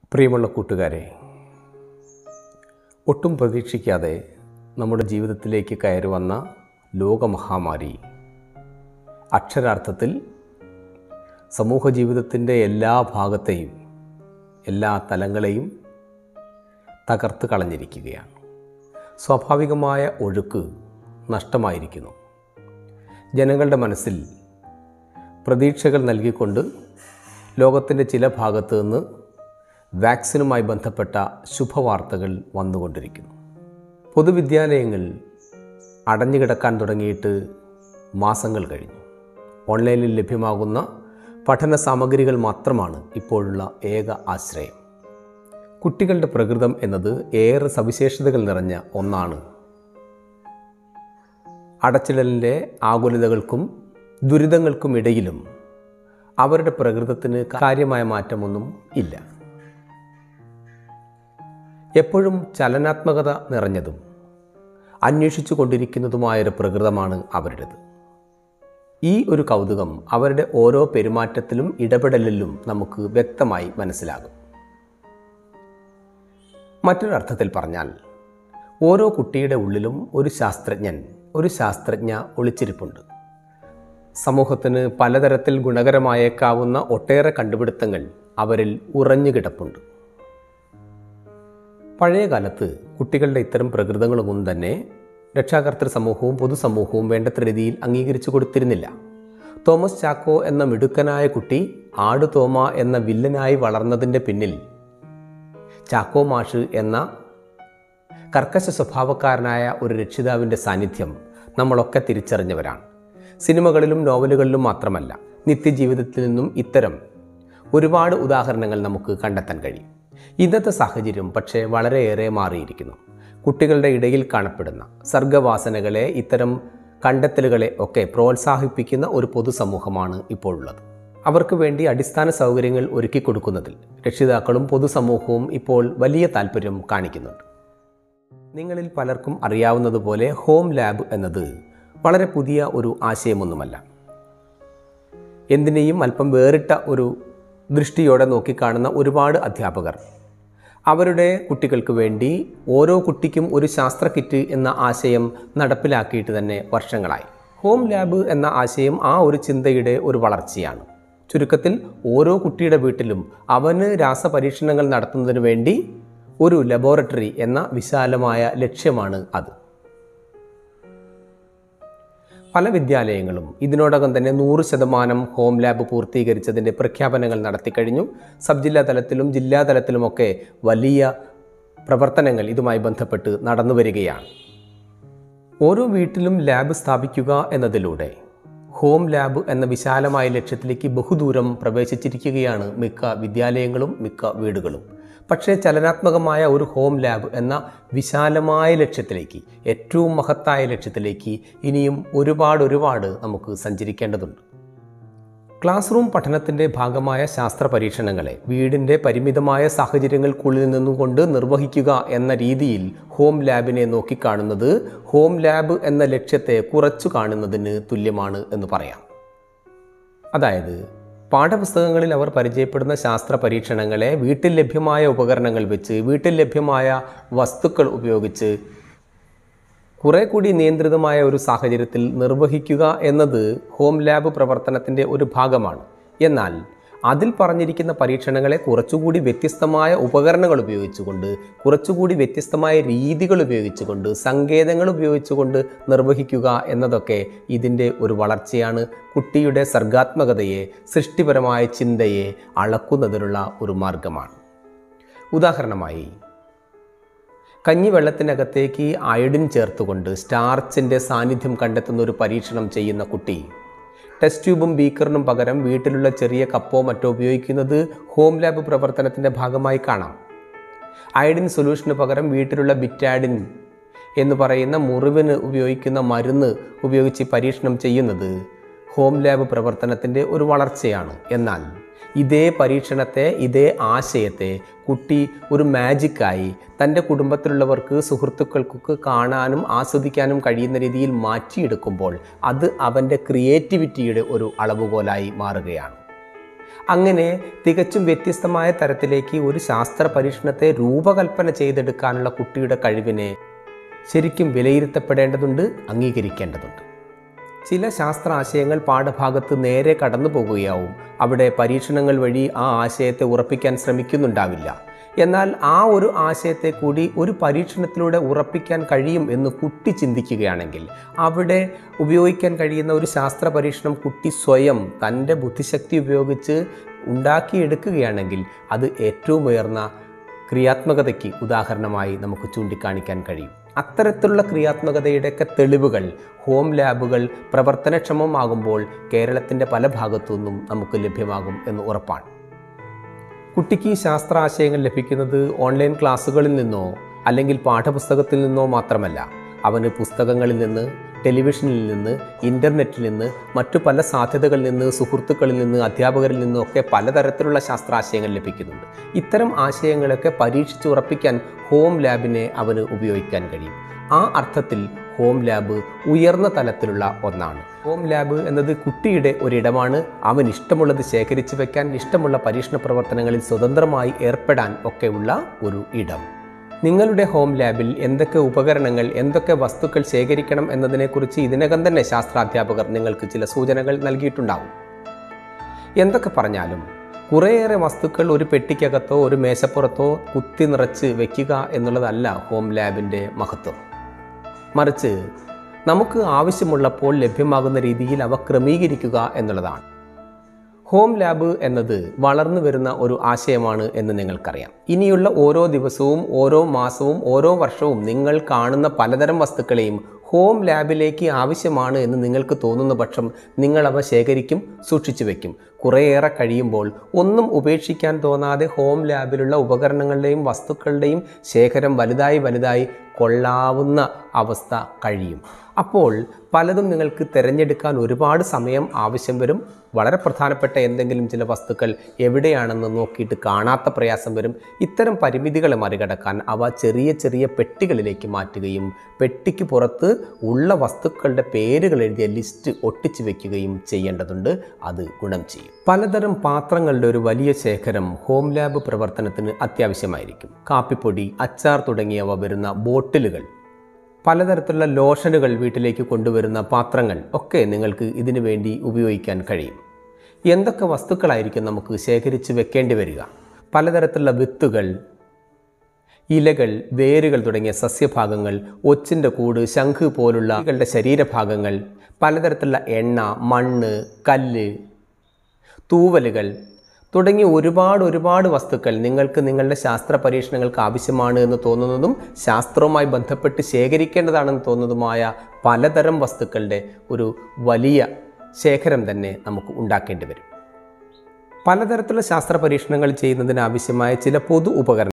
പ്രിയമുള്ള കൂട്ടുകാരെ ഒട്ടും പ്രതീക്ഷിക്കാതെ നമ്മുടെ ജീവിതത്തിലേക്ക് കയറി വന്ന ലോകമഹാമാരി അക്ഷരാർത്ഥത്തിൽ സമൂഹ ജീവിതത്തിൻ്റെ എല്ലാ ഭാഗത്തെയും എല്ലാ തലങ്ങളെയും തകർത്ത് കളഞ്ഞിരിക്കുകയാണ് സ്വാഭാവികമായ ഒഴുക്ക് നഷ്ടമായിരിക്കുന്നു ജനങ്ങളുടെ മനസ്സിൽ പ്രതീക്ഷകൾ നൽകിക്കൊണ്ട് ലോകത്തിൻ്റെ ചില ഭാഗത്തു നിന്ന് വാക്സിനുമായി ബന്ധപ്പെട്ട ശുഭവാർത്തകൾ വന്നുകൊണ്ടിരിക്കുന്നു പൊതുവിദ്യാലയങ്ങൾ അടഞ്ഞുകിടക്കാൻ തുടങ്ങിയിട്ട് മാസങ്ങൾ കഴിഞ്ഞു ഓൺലൈനിൽ ലഭ്യമാകുന്ന പഠന സാമഗ്രികൾ മാത്രമാണ് ഇപ്പോഴുള്ള ഏക ആശ്രയം കുട്ടികളുടെ പ്രകൃതം എന്നത് ഏറെ സവിശേഷതകൾ നിറഞ്ഞ ഒന്നാണ് അടച്ചിടലിൻ്റെ ആകുലതകൾക്കും ദുരിതങ്ങൾക്കും ഇടയിലും അവരുടെ പ്രകൃതത്തിന് കാര്യമായ മാറ്റമൊന്നും ഇല്ല എപ്പോഴും ചലനാത്മകത നിറഞ്ഞതും അന്വേഷിച്ചു കൊണ്ടിരിക്കുന്നതുമായൊരു പ്രകൃതമാണ് അവരുടേത് ഈ ഒരു കൗതുകം അവരുടെ ഓരോ പെരുമാറ്റത്തിലും ഇടപെടലിലും നമുക്ക് വ്യക്തമായി മനസ്സിലാകും മറ്റൊരർത്ഥത്തിൽ പറഞ്ഞാൽ ഓരോ കുട്ടിയുടെ ഉള്ളിലും ഒരു ശാസ്ത്രജ്ഞൻ ഒരു ശാസ്ത്രജ്ഞ ഒളിച്ചിരിപ്പുണ്ട് സമൂഹത്തിന് പലതരത്തിൽ ഗുണകരമായേക്കാവുന്ന ഒട്ടേറെ കണ്ടുപിടുത്തങ്ങൾ അവരിൽ ഉറഞ്ഞു കിടപ്പുണ്ട് പഴയ കാലത്ത് കുട്ടികളുടെ ഇത്തരം പ്രകൃതങ്ങളൊന്നും തന്നെ രക്ഷാകർത്തൃ സമൂഹവും പൊതുസമൂഹവും വേണ്ടത്ര രീതിയിൽ അംഗീകരിച്ചു കൊടുത്തിരുന്നില്ല തോമസ് ചാക്കോ എന്ന മിടുക്കനായ കുട്ടി ആടു തോമ എന്ന വില്ലനായി വളർന്നതിൻ്റെ പിന്നിൽ ചാക്കോ മാഷ് എന്ന കർക്കശ സ്വഭാവക്കാരനായ ഒരു രക്ഷിതാവിൻ്റെ സാന്നിധ്യം നമ്മളൊക്കെ തിരിച്ചറിഞ്ഞവരാണ് സിനിമകളിലും നോവലുകളിലും മാത്രമല്ല നിത്യജീവിതത്തിൽ നിന്നും ഇത്തരം ഒരുപാട് ഉദാഹരണങ്ങൾ നമുക്ക് കണ്ടെത്താൻ കഴിയും ഇന്നത്തെ സാഹചര്യം പക്ഷേ വളരെയേറെ മാറിയിരിക്കുന്നു കുട്ടികളുടെ ഇടയിൽ കാണപ്പെടുന്ന സർഗവാസനകളെ ഇത്തരം കണ്ടെത്തലുകളെ ഒക്കെ പ്രോത്സാഹിപ്പിക്കുന്ന ഒരു പൊതുസമൂഹമാണ് ഇപ്പോഴുള്ളത് അവർക്ക് വേണ്ടി അടിസ്ഥാന സൗകര്യങ്ങൾ ഒരുക്കി കൊടുക്കുന്നതിൽ രക്ഷിതാക്കളും പൊതുസമൂഹവും ഇപ്പോൾ വലിയ താല്പര്യം കാണിക്കുന്നുണ്ട് നിങ്ങളിൽ പലർക്കും അറിയാവുന്നതുപോലെ ഹോം ലാബ് എന്നത് വളരെ പുതിയ ഒരു ആശയമൊന്നുമല്ല എന്തിനേയും അല്പം വേറിട്ട ഒരു ദൃഷ്ടിയോടെ നോക്കിക്കാണുന്ന ഒരുപാട് അധ്യാപകർ അവരുടെ കുട്ടികൾക്ക് വേണ്ടി ഓരോ കുട്ടിക്കും ഒരു ശാസ്ത്ര കിറ്റ് എന്ന ആശയം നടപ്പിലാക്കിയിട്ട് തന്നെ വർഷങ്ങളായി ഹോം ലാബ് എന്ന ആശയം ആ ഒരു ചിന്തയുടെ ഒരു വളർച്ചയാണ് ചുരുക്കത്തിൽ ഓരോ കുട്ടിയുടെ വീട്ടിലും അവന് രാസപരീക്ഷണങ്ങൾ നടത്തുന്നതിന് വേണ്ടി ഒരു ലബോറട്ടറി എന്ന വിശാലമായ ലക്ഷ്യമാണ് അത് പല വിദ്യാലയങ്ങളും ഇതിനോടകം തന്നെ നൂറ് ശതമാനം ഹോം ലാബ് പൂർത്തീകരിച്ചതിൻ്റെ പ്രഖ്യാപനങ്ങൾ നടത്തിക്കഴിഞ്ഞു സബ് ജില്ലാ തലത്തിലും ജില്ലാ തലത്തിലുമൊക്കെ വലിയ പ്രവർത്തനങ്ങൾ ഇതുമായി ബന്ധപ്പെട്ട് നടന്നു വരികയാണ് ഓരോ വീട്ടിലും ലാബ് സ്ഥാപിക്കുക എന്നതിലൂടെ ഹോം ലാബ് എന്ന വിശാലമായ ലക്ഷ്യത്തിലേക്ക് ബഹുദൂരം പ്രവേശിച്ചിരിക്കുകയാണ് മിക്ക വിദ്യാലയങ്ങളും മിക്ക വീടുകളും പക്ഷേ ചലനാത്മകമായ ഒരു ഹോം ലാബ് എന്ന വിശാലമായ ലക്ഷ്യത്തിലേക്ക് ഏറ്റവും മഹത്തായ ലക്ഷ്യത്തിലേക്ക് ഇനിയും ഒരുപാട് ഒരുപാട് നമുക്ക് സഞ്ചരിക്കേണ്ടതുണ്ട് ക്ലാസ് റൂം പഠനത്തിൻ്റെ ഭാഗമായ ശാസ്ത്ര പരീക്ഷണങ്ങളെ വീടിൻ്റെ പരിമിതമായ സാഹചര്യങ്ങൾക്കുള്ളിൽ നിന്നുകൊണ്ട് നിർവഹിക്കുക എന്ന രീതിയിൽ ഹോം ലാബിനെ നോക്കിക്കാണുന്നത് ഹോം ലാബ് എന്ന ലക്ഷ്യത്തെ കുറച്ചു കാണുന്നതിന് തുല്യമാണ് എന്ന് പറയാം അതായത് പാഠപുസ്തകങ്ങളിൽ അവർ പരിചയപ്പെടുന്ന ശാസ്ത്ര പരീക്ഷണങ്ങളെ വീട്ടിൽ ലഭ്യമായ ഉപകരണങ്ങൾ വെച്ച് വീട്ടിൽ ലഭ്യമായ വസ്തുക്കൾ ഉപയോഗിച്ച് കുറെ കൂടി നിയന്ത്രിതമായ ഒരു സാഹചര്യത്തിൽ നിർവഹിക്കുക എന്നത് ഹോം ലാബ് പ്രവർത്തനത്തിൻ്റെ ഒരു ഭാഗമാണ് എന്നാൽ അതിൽ പറഞ്ഞിരിക്കുന്ന പരീക്ഷണങ്ങളെ കുറച്ചുകൂടി വ്യത്യസ്തമായ ഉപകരണങ്ങൾ ഉപയോഗിച്ചുകൊണ്ട് കുറച്ചുകൂടി വ്യത്യസ്തമായ രീതികൾ ഉപയോഗിച്ചുകൊണ്ട് സങ്കേതങ്ങൾ ഉപയോഗിച്ചുകൊണ്ട് നിർവഹിക്കുക എന്നതൊക്കെ ഇതിൻ്റെ ഒരു വളർച്ചയാണ് കുട്ടിയുടെ സർഗാത്മകതയെ സൃഷ്ടിപരമായ ചിന്തയെ അളക്കുന്നതിനുള്ള ഒരു മാർഗമാണ് ഉദാഹരണമായി കഞ്ഞിവെള്ളത്തിനകത്തേക്ക് അയഡിൻ ചേർത്തുകൊണ്ട് സ്റ്റാർച്ചിൻ്റെ സാന്നിധ്യം കണ്ടെത്തുന്ന ഒരു പരീക്ഷണം ചെയ്യുന്ന കുട്ടി ടെസ്റ്റ് ട്യൂബും ബീക്കറിനും പകരം വീട്ടിലുള്ള ചെറിയ കപ്പോ മറ്റോ ഉപയോഗിക്കുന്നത് ഹോം ലാബ് പ്രവർത്തനത്തിൻ്റെ ഭാഗമായി കാണാം അയഡിൻ സൊല്യൂഷന് പകരം വീട്ടിലുള്ള ബിറ്റാഡിൻ എന്ന് പറയുന്ന മുറിവിന് ഉപയോഗിക്കുന്ന മരുന്ന് ഉപയോഗിച്ച് പരീക്ഷണം ചെയ്യുന്നത് ഹോം ലാബ് പ്രവർത്തനത്തിൻ്റെ ഒരു വളർച്ചയാണ് എന്നാൽ ഇതേ പരീക്ഷണത്തെ ഇതേ ആശയത്തെ കുട്ടി ഒരു മാജിക്കായി തൻ്റെ കുടുംബത്തിലുള്ളവർക്ക് സുഹൃത്തുക്കൾക്കൊക്കെ കാണാനും ആസ്വദിക്കാനും കഴിയുന്ന രീതിയിൽ മാറ്റിയെടുക്കുമ്പോൾ അത് അവൻ്റെ ക്രിയേറ്റിവിറ്റിയുടെ ഒരു അളവുകോലായി മാറുകയാണ് അങ്ങനെ തികച്ചും വ്യത്യസ്തമായ തരത്തിലേക്ക് ഒരു ശാസ്ത്ര പരീക്ഷണത്തെ രൂപകൽപ്പന ചെയ്തെടുക്കാനുള്ള കുട്ടിയുടെ കഴിവിനെ ശരിക്കും വിലയിരുത്തപ്പെടേണ്ടതുണ്ട് അംഗീകരിക്കേണ്ടതുണ്ട് ചില ശാസ്ത്ര ആശയങ്ങൾ പാഠഭാഗത്ത് നേരെ കടന്നു പോകുകയാവും അവിടെ പരീക്ഷണങ്ങൾ വഴി ആ ആശയത്തെ ഉറപ്പിക്കാൻ ശ്രമിക്കുന്നുണ്ടാവില്ല എന്നാൽ ആ ഒരു ആശയത്തെ കൂടി ഒരു പരീക്ഷണത്തിലൂടെ ഉറപ്പിക്കാൻ കഴിയും എന്ന് കുട്ടി ചിന്തിക്കുകയാണെങ്കിൽ അവിടെ ഉപയോഗിക്കാൻ കഴിയുന്ന ഒരു ശാസ്ത്ര പരീക്ഷണം കുട്ടി സ്വയം തൻ്റെ ബുദ്ധിശക്തി ഉപയോഗിച്ച് ഉണ്ടാക്കിയെടുക്കുകയാണെങ്കിൽ അത് ഏറ്റവും ഉയർന്ന ക്രിയാത്മകതയ്ക്ക് ഉദാഹരണമായി നമുക്ക് ചൂണ്ടിക്കാണിക്കാൻ കഴിയും അത്തരത്തിലുള്ള ക്രിയാത്മകതയുടെയൊക്കെ തെളിവുകൾ ഹോം ലാബുകൾ പ്രവർത്തനക്ഷമമാകുമ്പോൾ കേരളത്തിൻ്റെ പല ഭാഗത്തു നിന്നും നമുക്ക് ലഭ്യമാകും എന്ന് ഉറപ്പാണ് കുട്ടിക്ക് ശാസ്ത്രാശയങ്ങൾ ലഭിക്കുന്നത് ഓൺലൈൻ ക്ലാസ്സുകളിൽ നിന്നോ അല്ലെങ്കിൽ പാഠപുസ്തകത്തിൽ നിന്നോ മാത്രമല്ല അവന് പുസ്തകങ്ങളിൽ നിന്ന് ടെലിവിഷനിൽ നിന്ന് ഇൻ്റർനെറ്റിൽ നിന്ന് മറ്റു പല സാധ്യതകളിൽ നിന്ന് സുഹൃത്തുക്കളിൽ നിന്ന് അധ്യാപകരിൽ നിന്നൊക്കെ പലതരത്തിലുള്ള ശാസ്ത്രാശയങ്ങൾ ലഭിക്കുന്നുണ്ട് ഇത്തരം ആശയങ്ങളൊക്കെ പരീക്ഷിച്ച് ഉറപ്പിക്കാൻ ഹോം ലാബിനെ അവന് ഉപയോഗിക്കാൻ കഴിയും ആ അർത്ഥത്തിൽ ഹോം ലാബ് ഉയർന്ന തലത്തിലുള്ള ഒന്നാണ് ഹോം ലാബ് എന്നത് കുട്ടിയുടെ ഒരിടമാണ് അവൻ ഇഷ്ടമുള്ളത് ശേഖരിച്ചു വെക്കാൻ ഇഷ്ടമുള്ള പരീക്ഷണ പ്രവർത്തനങ്ങളിൽ സ്വതന്ത്രമായി ഏർപ്പെടാൻ ഒക്കെയുള്ള ഒരു ഇടം നിങ്ങളുടെ ഹോം ലാബിൽ എന്തൊക്കെ ഉപകരണങ്ങൾ എന്തൊക്കെ വസ്തുക്കൾ ശേഖരിക്കണം എന്നതിനെക്കുറിച്ച് ഇതിനകം തന്നെ ശാസ്ത്രാധ്യാപകർ നിങ്ങൾക്ക് ചില സൂചനകൾ നൽകിയിട്ടുണ്ടാവും എന്തൊക്കെ പറഞ്ഞാലും കുറേയേറെ വസ്തുക്കൾ ഒരു പെട്ടിക്കകത്തോ ഒരു മേശപ്പുറത്തോ കുത്തി നിറച്ച് വെക്കുക എന്നുള്ളതല്ല ഹോം ലാബിൻ്റെ മഹത്വം മറിച്ച് നമുക്ക് ആവശ്യമുള്ളപ്പോൾ ലഭ്യമാകുന്ന രീതിയിൽ അവ ക്രമീകരിക്കുക എന്നുള്ളതാണ് ഹോം ലാബ് എന്നത് വളർന്നു വരുന്ന ഒരു ആശയമാണ് എന്ന് നിങ്ങൾക്കറിയാം ഇനിയുള്ള ഓരോ ദിവസവും ഓരോ മാസവും ഓരോ വർഷവും നിങ്ങൾ കാണുന്ന പലതരം വസ്തുക്കളെയും ഹോം ലാബിലേക്ക് ആവശ്യമാണ് എന്ന് നിങ്ങൾക്ക് തോന്നുന്ന പക്ഷം നിങ്ങൾ അവ ശേഖരിക്കും സൂക്ഷിച്ചു വെക്കും കുറേയേറെ കഴിയുമ്പോൾ ഒന്നും ഉപേക്ഷിക്കാൻ തോന്നാതെ ഹോം ലാബിലുള്ള ഉപകരണങ്ങളുടെയും വസ്തുക്കളുടെയും ശേഖരം വലുതായി വലുതായി കൊള്ളാവുന്ന അവസ്ഥ കഴിയും അപ്പോൾ പലതും നിങ്ങൾക്ക് തിരഞ്ഞെടുക്കാൻ ഒരുപാട് സമയം ആവശ്യം വരും വളരെ പ്രധാനപ്പെട്ട എന്തെങ്കിലും ചില വസ്തുക്കൾ എവിടെയാണെന്ന് നോക്കിയിട്ട് കാണാത്ത പ്രയാസം വരും ഇത്തരം പരിമിതികളെ മറികടക്കാൻ അവ ചെറിയ ചെറിയ പെട്ടികളിലേക്ക് മാറ്റുകയും പെട്ടിക്ക് പുറത്ത് ഉള്ള വസ്തുക്കളുടെ പേരുകൾ എഴുതിയ ലിസ്റ്റ് ഒട്ടിച്ചു വെക്കുകയും ചെയ്യേണ്ടതുണ്ട് അത് ഗുണം ചെയ്യും പലതരം പാത്രങ്ങളുടെ ഒരു വലിയ ശേഖരം ഹോം ലാബ് പ്രവർത്തനത്തിന് അത്യാവശ്യമായിരിക്കും കാപ്പിപ്പൊടി അച്ചാർ തുടങ്ങിയവ വരുന്ന ബോട്ടിലുകൾ പലതരത്തിലുള്ള ലോഷനുകൾ വീട്ടിലേക്ക് കൊണ്ടുവരുന്ന പാത്രങ്ങൾ ഒക്കെ നിങ്ങൾക്ക് ഇതിനു വേണ്ടി ഉപയോഗിക്കാൻ കഴിയും എന്തൊക്കെ വസ്തുക്കളായിരിക്കും നമുക്ക് ശേഖരിച്ച് വെക്കേണ്ടി വരിക പലതരത്തിലുള്ള വിത്തുകൾ ഇലകൾ വേരുകൾ തുടങ്ങിയ സസ്യഭാഗങ്ങൾ ഒച്ചിൻ്റെ കൂട് ശംഖ് പോലുള്ള കളുടെ ശരീരഭാഗങ്ങൾ പലതരത്തിലുള്ള എണ്ണ മണ്ണ് കല്ല് തൂവലുകൾ തുടങ്ങി ഒരുപാട് ഒരുപാട് വസ്തുക്കൾ നിങ്ങൾക്ക് നിങ്ങളുടെ ശാസ്ത്ര പരീക്ഷണങ്ങൾക്ക് ആവശ്യമാണ് എന്ന് തോന്നുന്നതും ശാസ്ത്രവുമായി ബന്ധപ്പെട്ട് ശേഖരിക്കേണ്ടതാണെന്ന് തോന്നുന്നതുമായ പലതരം വസ്തുക്കളുടെ ഒരു വലിയ ശേഖരം തന്നെ നമുക്ക് ഉണ്ടാക്കേണ്ടി വരും പലതരത്തിലുള്ള ശാസ്ത്ര പരീക്ഷണങ്ങൾ ചെയ്യുന്നതിന് ആവശ്യമായ ചില പൊതു ഉപകരണങ്ങൾ